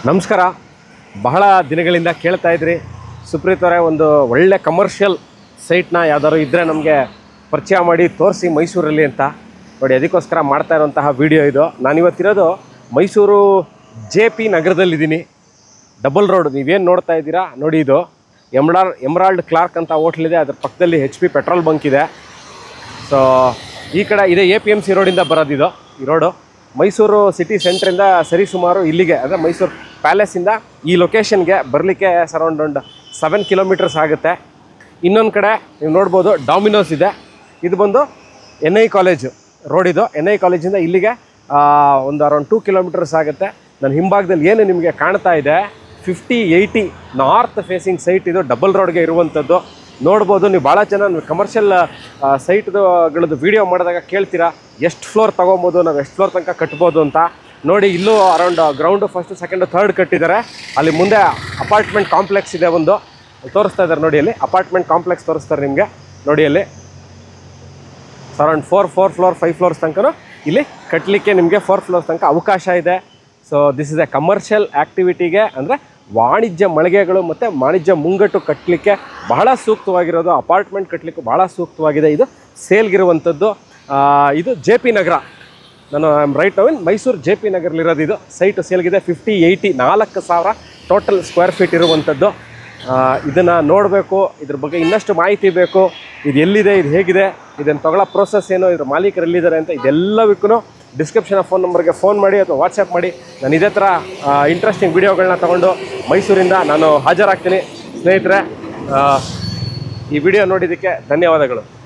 ನಮಸ್ಕಾರ ಬಹಳ ದಿನಗಳಿಂದ ಕೇಳ್ತಾ ಇದ್ರಿ ಸುಪ್ರೀತ್ ಅವರೇ ಒಂದು ಒಳ್ಳೆ ಕಮರ್ಷಿಯಲ್ ಸೈಟ್ನ ಯಾವ್ದಾದ್ರು ಇದ್ದರೆ ನಮಗೆ ಪರಿಚಯ ಮಾಡಿ ತೋರಿಸಿ ಮೈಸೂರಲ್ಲಿ ಅಂತ ನೋಡಿ ಅದಕ್ಕೋಸ್ಕರ ಮಾಡ್ತಾ ಇರುವಂತಹ ವಿಡಿಯೋ ಇದು ನಾನಿವತ್ತಿರೋದು ಮೈಸೂರು ಜೆ ಪಿ ನಗರದಲ್ಲಿದ್ದೀನಿ ಡಬಲ್ ರೋಡ್ ನೀವೇನು ನೋಡ್ತಾ ಇದ್ದೀರಾ ನೋಡಿ ಇದು ಎಮ್ರಾಲ್ ಎಮ್ರಾಲ್ಡ್ ಕ್ಲಾರ್ಕ್ ಅಂತ ಹೋಟ್ಲಿದೆ ಅದ್ರ ಪಕ್ಕದಲ್ಲಿ ಹೆಚ್ ಪಿ ಪೆಟ್ರೋಲ್ ಬಂಕ್ ಇದೆ ಸೊ ಈ ಕಡೆ ಇದೆ ಎ ಪಿ ಎಮ್ ಸಿ ರೋಡಿಂದ ಬರೋದಿದು ಈ ರೋಡು ಮೈಸೂರು ಸಿಟಿ ಸೆಂಟ್ರಿಂದ ಸರಿಸುಮಾರು ಇಲ್ಲಿಗೆ ಅಂದರೆ ಮೈಸೂರು ಪ್ಯಾಲೇಸಿಂದ ಈ ಲೊಕೇಶನ್ಗೆ ಬರಲಿಕ್ಕೆ ಸರೌಂಡ್ ಒಂದು ಸೆವೆನ್ ಕಿಲೋಮೀಟರ್ಸ್ ಆಗುತ್ತೆ ಇನ್ನೊಂದು ಕಡೆ ನೀವು ನೋಡ್ಬೋದು ಡಾಮಿನೋಸ್ ಇದೆ ಇದು ಬಂದು ಎನ್ ಐ ಕಾಲೇಜು ರೋಡ್ ಇದು ಎನ್ ಐ ಕಾಲೇಜಿಂದ ಇಲ್ಲಿಗೆ ಆ, ಒಂದು ಅರೌಂಡ್ ಟೂ ಕಿಲೋಮೀಟರ್ಸ್ ಆಗುತ್ತೆ ನನ್ನ ಹಿಂಭಾಗದಲ್ಲಿ ಏನು ನಿಮಗೆ ಕಾಣ್ತಾ ಇದೆ fifty eighty north facing site ಇದು ಡಬಲ್ ರೋಡ್ಗೆ ಇರುವಂಥದ್ದು ನೋಡ್ಬೋದು ನೀವು ಭಾಳ ಜನ ಕಮರ್ಷಿಯಲ್ ಸೈಟ್ಗಳದ್ದು ವಿಡಿಯೋ ಮಾಡಿದಾಗ ಕೇಳ್ತೀರಾ ಎಷ್ಟು ಫ್ಲೋರ್ ತೊಗೊಬೋದು ನಾವು ಎಷ್ಟು ಫ್ಲೋರ್ ತನಕ ಕಟ್ಬೋದು ಅಂತ ನೋಡಿ ಇಲ್ಲೂ around ground first second third ಕಟ್ಟಿದ್ದಾರೆ ಅಲ್ಲಿ ಮುಂದೆ ಅಪಾರ್ಟ್ಮೆಂಟ್ ಕಾಂಪ್ಲೆಕ್ಸ್ ಇದೆ ಒಂದು ತೋರಿಸ್ತಾ ಇದ್ದಾರೆ ನೋಡಿ ಅಲ್ಲಿ ಅಪಾರ್ಟ್ಮೆಂಟ್ ಕಾಂಪ್ಲೆಕ್ಸ್ ತೋರಿಸ್ತಾರೆ ನಿಮಗೆ ನೋಡಿ ಅಲ್ಲಿ around four four floor five floors ತನಕ ಇಲ್ಲಿ ಕಟ್ಟಲಿಕ್ಕೆ ನಿಮಗೆ ಫೋರ್ ಫ್ಲೋರ್ಸ್ ತನಕ ಅವಕಾಶ ಇದೆ so this is a commercial ಆ್ಯಕ್ಟಿವಿಟಿಗೆ ಅಂದರೆ ವಾಣಿಜ್ಯ ಮಳಿಗೆಗಳು ಮತ್ತು ವಾಣಿಜ್ಯ ಮುಂಗಟ್ಟು ಕಟ್ಟಲಿಕ್ಕೆ ಬಹಳ ಸೂಕ್ತವಾಗಿರೋದು ಅಪಾರ್ಟ್ಮೆಂಟ್ ಕಟ್ಟಲಿಕ್ಕೆ ಬಹಳ ಸೂಕ್ತವಾಗಿದೆ ಇದು ಸೇಲ್ಗಿರುವಂಥದ್ದು ಆ, ಇದು ಜೆ ಪಿ ನಗರ ನಾನು right now in Mysuru J P ನಗರಲ್ಲಿರೋದು ಇದು ಸೈಟ್ ಸೇಲ್ಗಿದೆ ಫಿಫ್ಟಿ ಏಯ್ಟಿ ನಾಲ್ಕು ಸಾವಿರ ಟೋಟಲ್ ಸ್ಕ್ವೇರ್ ಫೀಟ್ ಇರುವಂಥದ್ದು ಇದನ್ನು ನೋಡಬೇಕು ಇದ್ರ ಬಗ್ಗೆ ಇನ್ನಷ್ಟು ಮಾಹಿತಿ ಬೇಕು ಇದು ಎಲ್ಲಿದೆ ಇದು ಹೇಗಿದೆ ಇದನ್ನು ತಗೊಳ್ಳೋ ಪ್ರೋಸೆಸ್ ಏನು ಇದ್ರ ಮಾಲೀಕರು ಎಲ್ಲಿದ್ದಾರೆ ಅಂತ ಇದೆಲ್ಲವಕ್ಕೂ ಡಿಸ್ಕ್ರಿಪ್ಷನ್ ಫೋನ್ ನಂಬರ್ಗೆ ಫೋನ್ ಮಾಡಿ ಅಥವಾ ವಾಟ್ಸಪ್ ಮಾಡಿ ನಾನು ಇದೇ ಥರ ಇಂಟ್ರೆಸ್ಟಿಂಗ್ ವೀಡಿಯೋಗಳನ್ನ ತೊಗೊಂಡು ಮೈಸೂರಿಂದ ನಾನು ಹಾಜರಾಗ್ತೀನಿ ಸ್ನೇಹಿತರೆ ಆ, ಈ ವಿಡಿಯೋ ನೋಡಿದ್ದಕ್ಕೆ ಧನ್ಯವಾದಗಳು